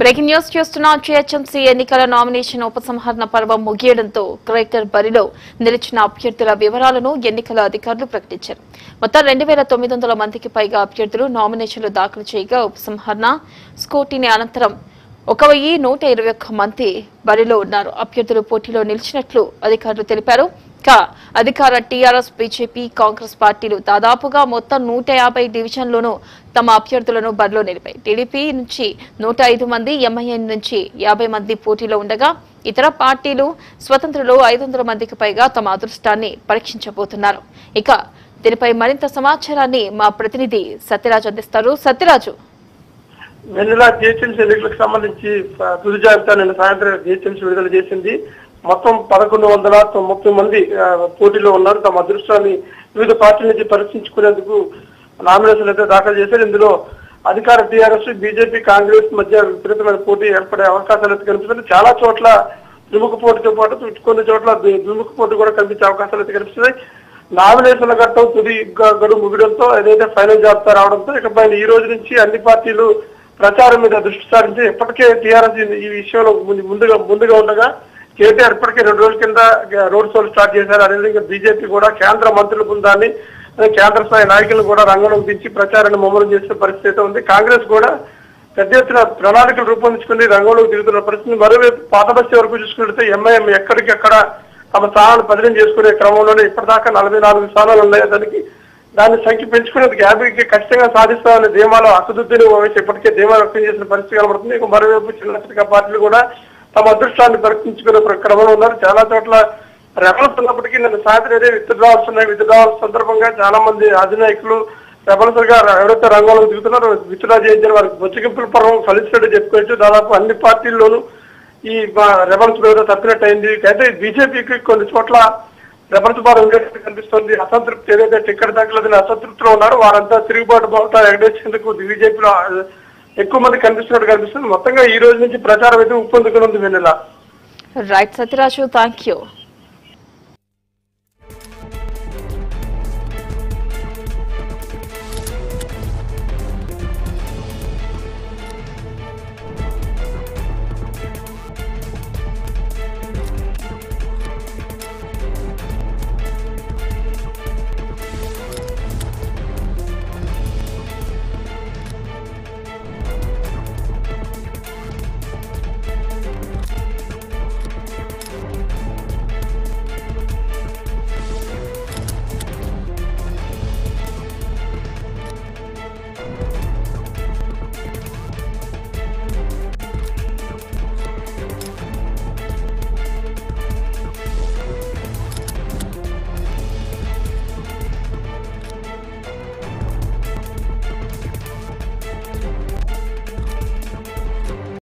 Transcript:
breaking news చూస్తున్న GHMC ఎన్నికల nomination ఉపసంహరణ పర్వం ముగియడంతో గ్రేటర్ బరిలో నిలిచిన అభ్యర్థుల వివరాలను ఎన్నికల అధికారులు ప్రకటించారు మొత్తం రెండు వేల తొమ్మిది వందల మందికి పైగా అభ్యర్థులు నామినేషన్లు దాఖలు చేయగా ఉపసంహరణ స్కూటీని అనంతరం ఒక వెయ్యి నూట ఇరవై ఒక్క మంది బరిలో ఉన్నారు అభ్యర్థులు పోటీలో నిలిచినట్లు అధికారులు తెలిపారు కా అధికార టీఆర్ఎస్ బీజేపీ కాంగ్రెస్ పార్టీలు దాదాపుగా మొత్తం నూట యాభై డివిజన్లోనూ తమ అభ్యర్థులను బరిలో నిలిపాయి టీడీపీ నుంచి నూట ఐదు మంది ఎంఐఎం నుంచి యాభై మంది పోటీలో ఉండగా ఇతర పార్టీలు స్వతంత్రులు ఐదు వందల మందికి పైగా తమ అదృష్టాన్ని పరీక్షించబోతున్నారు ఇక దీనిపై మరింత సమాచారాన్ని మా ప్రతినిధి సత్యరాజు అందిస్తారు సత్యరాజు వెన్నెల జిహెచ్ఎంసీ ఎన్నికలకు సంబంధించి ఆ, తుది జాబితా నిన్న సాయంత్రం జిహెచ్ఎంసీ విడుదల చేసింది మొత్తం పదకొండు వందల ముప్పై మంది ఆ, పోటీలో ఉన్నారు తమ అదృష్టాన్ని వివిధ పార్టీల నుంచి పరీక్షించుకునేందుకు నామినేషన్లు అయితే దాఖలు చేశారు ఇందులో అధికార టీఆర్ఎస్ బీజేపీ కాంగ్రెస్ మధ్య విపరీతమైన పోటీ ఏర్పడే అవకాశాలు అయితే కనిపిస్తున్నాయి చాలా చోట్ల ద్విముఖ పోటీతో పాటు కొన్ని చోట్ల ద్వి- ద్విముఖ పోటీ కూడా కనిపించే అవకాశాలు అయితే కనిపిస్తున్నాయి నామినేషన్ల ఘట్టం తుది గ- గడువు ముగియడంతో ఏదైతే ఫైనల్ జాబితా రావడంతో ఇకపై ఈ రోజు నుంచి అన్ని పార్టీలు ప్రచారం మీద దృష్టి సారించి ఇప్పటికే టీఆర్ఎస్ ఈ విషయంలో ముందు- ముందుగా ముందుగా ఉండగా కేటీఆర్ ఇప్పటికే రెండు రోజుల కింద గ- రోడ్ షోలు స్టార్ట్ చేశారు అదేవిధంగా బీజేపీ కూడా కేంద్ర మంత్రుల బృందాన్ని అదే కేంద్ర స్థాయి నాయకులను కూడా రంగంలోకి దించి ప్రచారాన్ని ముమ్మరం చేసిన పరిస్థితి అయితే ఉంది కాంగ్రెస్ కూడా పెద్ద ఎత్తున ప్రణాళికలు రూపొందించుకుని రంగంలోకి దిగుతున్న పరిస్థితి మరోవైపు పాత బస్తీ వరకు చూసుకుంటే ఎంఐఎం ఎక్కడికెక్కడ తమ స్థానాలు బదిలీ చేసుకునే క్రమంలోనే ఇప్పటిదాకా నలభై నాలుగు స్థానాలు ఉన్నాయి దానికి దాని సంఖ్య పెంచుకునేందుకు యాభైకి ఖచ్చితంగా సాధిస్తామనే ధీమాలో అసదుద్దీన్ ఓవైసీ ఇప్పటికే ధీమా వ్యక్తం చేసిన పరిస్థితి కనబడుతుంది ఇక మరోవైపు చిన్న చిన్న పార్టీలు కూడా తమ అదృష్టాన్ని పరీక్షించుకునే ప్ర- క్రమంలో ఉన్నారు చాలా చోట్ల రెబల్స్ ఉన్నప్పటికీ నిన్న సాయంత్రం ఏదో విత్డ్రావల్స్ ఉన్నాయి విత్డ్రావల్స్ సందర్భంగా చాలా మంది అధినాయకులు రెబల్స్ గా ఎవరైతే రంగంలోకి దిగుతున్నారో విత్డ్రా చేయించిన వారికి బొచ్చగింపుల పర్వం ఫలించినట్టు చెప్పుకోవచ్చు దాదాపు అన్ని పార్టీల్లోనూ ఈ రెబల్స్ మీద తప్పినట్టు అయింది అయితే బీజేపీకి కొన్ని చోట్ల రెబల్స్ బాధ ఉండేట్టు కనిపిస్తుంది అసంతృప్తి ఏదైతే టికెట్ తగ్గలేదని అసంతృప్తిలో ఉన్నారో వారంతా తిరుగుబాటు బావుట ఎగడేసేందుకు బీజేపీలో ఎక్కువ మంది కనిపిస్తున్నట్టు కనిపిస్తుంది మొత్తంగా ఈ రోజు నుంచి ప్రచారం అయితే ఉప్పొందుకుని ఉంది Vennela right Satyaraju thank you